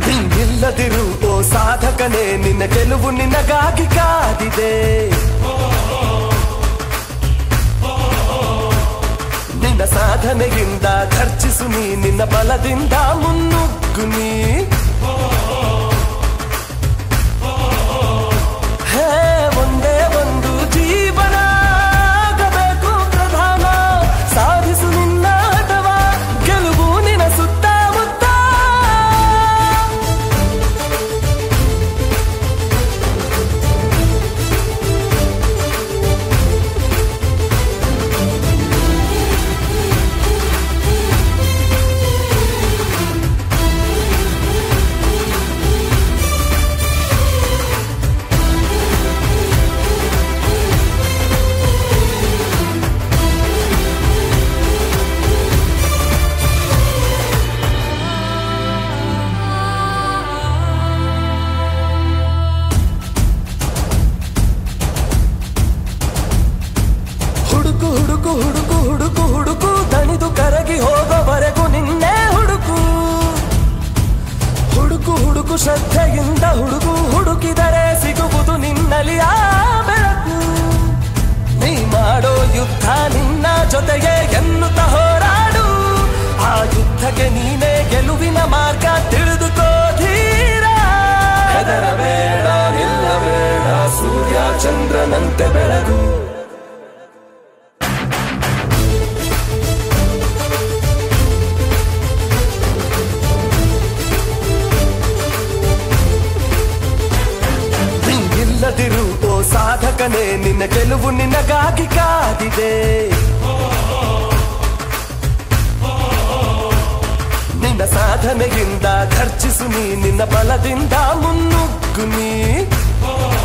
ನಿಲ್ಲದಿರು ಓ ಸಾಧಕನೇ ನಿನ್ನ ಗೆಲುವು ನಿನಗಾಗಿ ಕಾದಿದೆ ನಿನ್ನ ಸಾಧನೆಯಿಂದ ಖರ್ಚಿಸು ನೀ ನಿನ್ನ ಬಲದಿಂದ ಮುನ್ನುಗ್ಗು ನೀ ಹೇ ಒಂದೇ ಒಂದು ಜೀವನ ಆಗಬೇಕು ಪ್ರಧಾನ ಸಾಧಿಸು ನಿನ್ನ ಅಥವಾ ಗೆಲುವು ನಿನ್ನ ಸುತ್ತಮುತ್ತ ಹುಡುಕು ಹುಡುಕು ಹುಡುಕು ಹುಡುಕು ಹುಡುಕು ದಣಿದು ಕರಗಿ ಹೋಗೋವರೆಗೂ ನಿನ್ನೆ ಹುಡುಕು ಹುಡುಕು ಹುಡುಕು ಶ್ರದ್ಧೆಯಿಂದ ಹುಡುಕು ಹುಡುಕಿದರೆ ಸಿಗುವುದು ನಿನ್ನಲ್ಲಿ ಆ ಬೆಳಕು ನೀ ಮಾಡೋ ಯುದ್ಧ ನಿನ್ನ ಜೊತೆಗೆ ಎನ್ನುತ್ತ ಹೋರಾಡು ಆ ಯುದ್ಧಕ್ಕೆ ನೀನೇ ಗೆಲುವಿನ ಮಾರ್ಗ ತಿಳಿದುಕೋ ಧೀರ ಹೆದರಬೇಡ ನಿಲ್ಲಬೇಡ ಸೂರ್ಯ ಚಂದ್ರನಂತೆ ಬೆಳಗು ನಿಲ್ಲದಿರು ಓ ಸಾಧಕನೇ ನಿನ್ನ ಗೆಲುವು ನಿನಗಾಗಿ ಕಾದಿದೆ ನಿನ್ನ ಸಾಧನೆಯಿಂದ ಖರ್ಚಿಸು ನೀ ನಿನ್ನ ಬಲದಿಂದ ಮುನ್ನುಗ್ಗು ನೀ